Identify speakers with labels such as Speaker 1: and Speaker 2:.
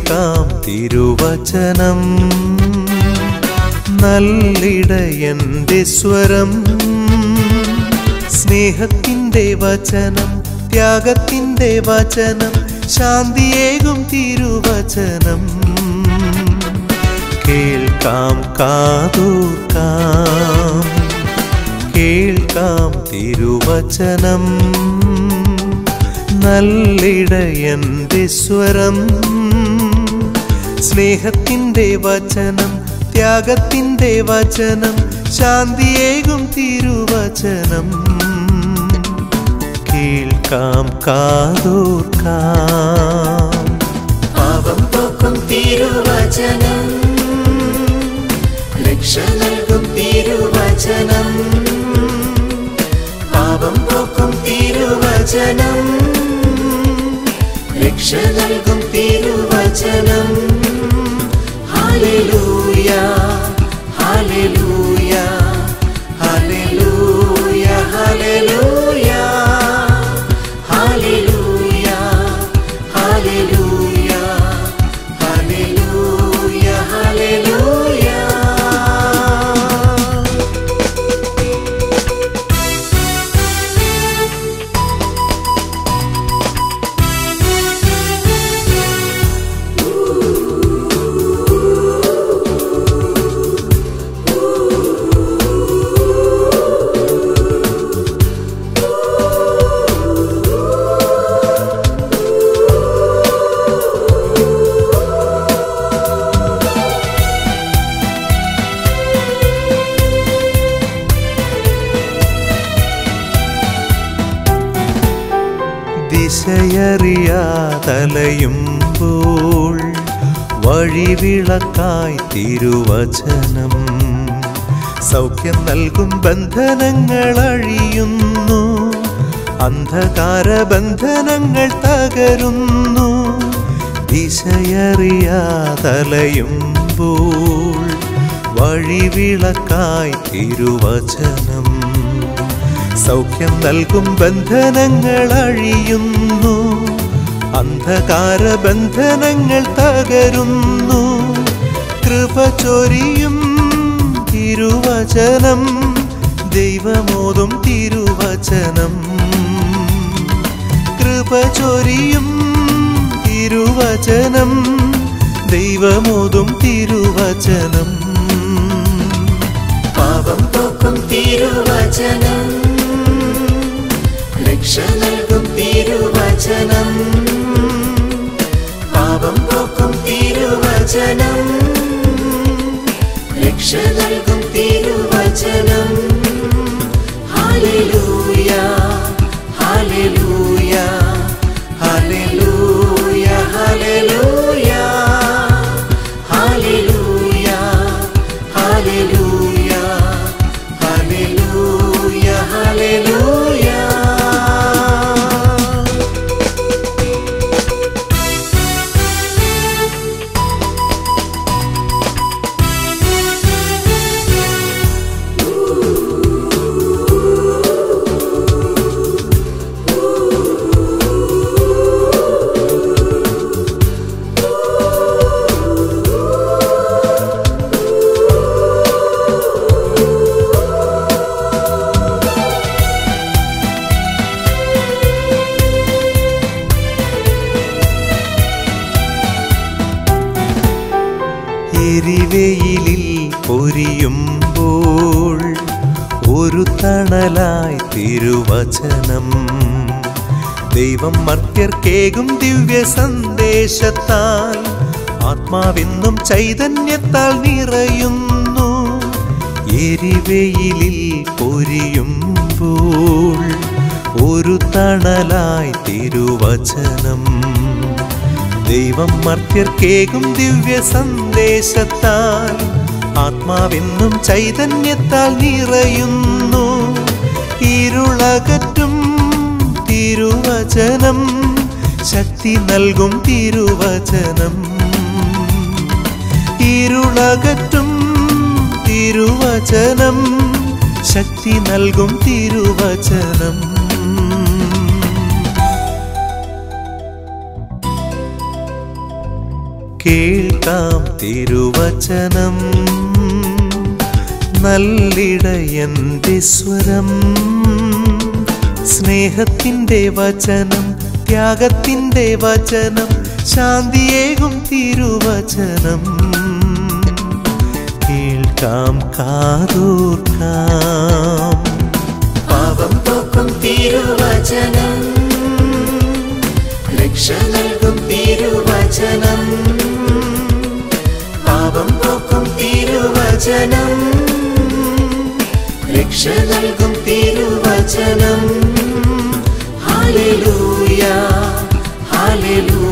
Speaker 1: കേൾക്കാം തിരുവചനം നല്ലിടയന്റെ സ്വരം സ്നേഹത്തിന്റെ വചനം ത്യാഗത്തിന്റെ വചനം ശാന്തിയേകും തിരുവചനം കേൾക്കാം കാതൂർക്കാം കേൾക്കാം തിരുവചനം നല്ലിടയന്റെ സ്വരം സ്നേഹത്തിന്റെ വചനം ത്യാഗത്തിന്റെ വചനം ശാന്തിയേകും തിരുവചനം കേൾക്കാം കാതോർക്കാം
Speaker 2: പാപം പോക്കും തിരുവചനം രക്ഷ നൽകും തിരുവചനം പാപം പോക്കും തിരുവചനം രക്ഷ നൽകും തിരുവചനം hallelujah hallelujah hallelujah hallelujah hallelujah hallelujah hallelujah hallelujah
Speaker 1: ദിശയറിയാതലയുമ്പോൾ വഴിവിളക്കായി തിരുവചനം സൗഖ്യം നൽകും ബന്ധനങ്ങൾ അഴിയുന്നു അന്ധകാര ബന്ധനങ്ങൾ തകരുന്നു ദിശയറിയാതലയുമ്പോൾ വഴിവിളക്കായി തിരുവചനം സൗഖ്യം നൽകും ബന്ധനങ്ങൾ അഴിയുന്നു അന്ധകാര ബന്ധനങ്ങൾ തകരുന്നു കൃപ ചൊരിയും തിരുവചനം ദൈവമോതും തിരുവചനം കൃപ ചൊരിയും തിരുവചനം ദൈവമോതും തിരുവചനം
Speaker 2: പാപം പോക്കും തിരുവചനം രക്ഷ നൽകും തിരുവചനം പാപം പോക്കും തിരുവചനം രക്ഷ നൽകും തിരുവചനം hallelujah hallelujah hallelujah hallelujah hallelujah hallelujah hallelujah hallelujah
Speaker 1: എരിവെയിലിൽ പൊരിയുമ്പോൾ ഒരു തണലായി തിരുവചനം ദൈവം മർത്യർക്കേകും ദിവ്യ സന്ദേശത്താൽ ആത്മാവെന്നും ചൈതന്യത്താൽ നിറയുന്നു എരിവെയിലിൽ പൊരിയുമ്പോൾ ഒരു തണലായി തിരുവചനം ദൈവം മർത്യർക്കേകും ദിവ്യ സന്ദേശത്താൽ ആത്മാവെന്നും ചൈതന്യത്താൽ നിറയുന്നു ഇരുളകറ്റും തിരുവചനം ശക്തി നൽകും തിരുവചനം ഇരുളകറ്റും തിരുവചനം ശക്തി നൽകും തിരുവചനം കേൾക്കാം തിരുവചനം നല്ലിടയന്റെ സ്വരം സ്നേഹത്തിൻ്റെ വചനം ത്യാഗത്തിൻ്റെ വചനം ശാന്തിയേകും തിരുവചനം കേൾക്കാം കാതോർക്കാം
Speaker 2: പാപം പോക്കും തിരുവചനം രക്ഷ നൽകും തിരുവചനം പാപം പോക്കും തിരുവചനം രക്ഷ നൽകും തിരുവചനം ഹാലലൂയ ഹാലലൂയ